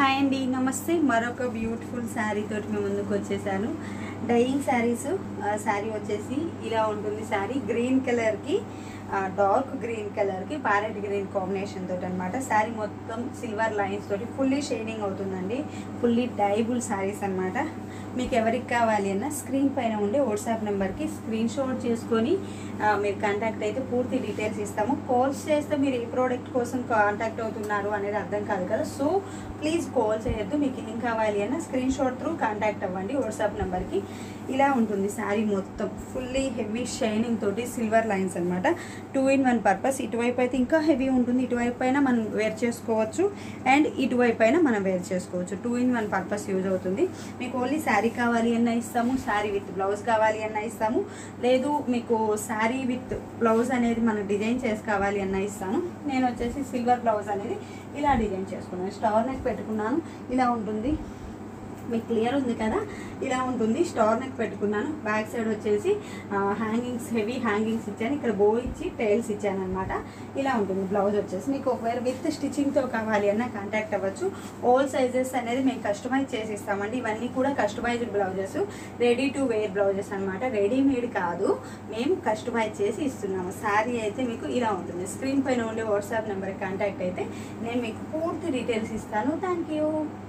hi అండి నమస్తే మరొక బ్యూటిఫుల్ శారీ తోటి మేము ముందుకు వచ్చేసాను డైయింగ్ శారీస్ శారీ వచ్చేసి ఇలా ఉంటుంది శారీ గ్రీన్ కలర్కి డార్క్ గ్రీన్ కలర్కి ప్యారెట్ గ్రీన్ కాంబినేషన్ తోటి అనమాట శారీ మొత్తం సిల్వర్ లైన్స్ తోటి ఫుల్లీ షేడింగ్ అవుతుందండి ఫుల్లీ డైబుల్ శారీస్ అనమాట మీకు ఎవరికి కావాలి అన్న స్క్రీన్ పైన ఉండే వాట్సాప్ నెంబర్కి స్క్రీన్ షాట్ చేసుకొని ఆ, మీరు కాంటాక్ట్ అయితే పూర్తి డీటెయిల్స్ ఇస్తాము కాల్స్ చేస్తే మీరు ఏ ప్రోడక్ట్ కోసం కాంటాక్ట్ అవుతున్నారు అనేది అర్థం కాదు కదా సో ప్లీజ్ కాల్ చేయొద్దు మీకు ఏం కావాలి అన్న స్క్రీన్ షాట్ త్రూ కాంటాక్ట్ అవ్వండి వాట్సాప్ నెంబర్కి ఇలా ఉంటుంది శారీ మొత్తం ఫుల్లీ హెవీ షైనింగ్ తోటి సిల్వర్ లైన్స్ అనమాట టూ ఇన్ వన్ పర్పస్ ఇటువైపు అయితే ఇంకా హెవీ ఉంటుంది ఇటువైపు అయినా మనం వేర్ చేసుకోవచ్చు అండ్ ఇటువైపు అయినా మనం వేర్ చేసుకోవచ్చు two in one purpose use అవుతుంది మీకు ఓన్లీ శారీ కావాలి అన్న ఇస్తాము శారీ విత్ బ్లౌజ్ కావాలి అన్న ఇస్తాము లేదు మీకు శారీ విత్ బ్లౌజ్ అనేది మనం డిజైన్ చేసి కావాలి అన్న ఇస్తాను నేను వచ్చేసి సిల్వర్ బ్లౌజ్ అనేది ఇలా డిజైన్ చేసుకున్నాను స్టార్ నెక్ పెట్టుకున్నాను ఇలా ఉంటుంది మీకు క్లియర్ ఉంది కదా ఇలా ఉంటుంది స్టార్ నెక్ పెట్టుకున్నాను బ్యాక్ సైడ్ వచ్చేసి హ్యాంగింగ్స్ హెవీ హ్యాంగింగ్స్ ఇచ్చాను ఇక్కడ బో ఇచ్చి టైల్స్ ఇచ్చాను అనమాట ఇలా ఉంటుంది బ్లౌజ్ వచ్చేసి మీకు ఒకవేళ విత్ స్టిచ్చింగ్తో కావాలి అన్న కాంటాక్ట్ అవ్వచ్చు ఆల్ సైజెస్ అనేది మేము కస్టమైజ్ చేసి ఇస్తామండి ఇవన్నీ కూడా customized blouses ready to wear blouses అనమాట రెడీమేడ్ కాదు మేము కస్టమైజ్ చేసి ఇస్తున్నాము శారీ అయితే మీకు ఇలా ఉంటుంది స్క్రీన్ పైన ఉండే వాట్సాప్ నెంబర్కి కాంటాక్ట్ అయితే నేను మీకు పూర్తి డీటెయిల్స్ ఇస్తాను థ్యాంక్ యూ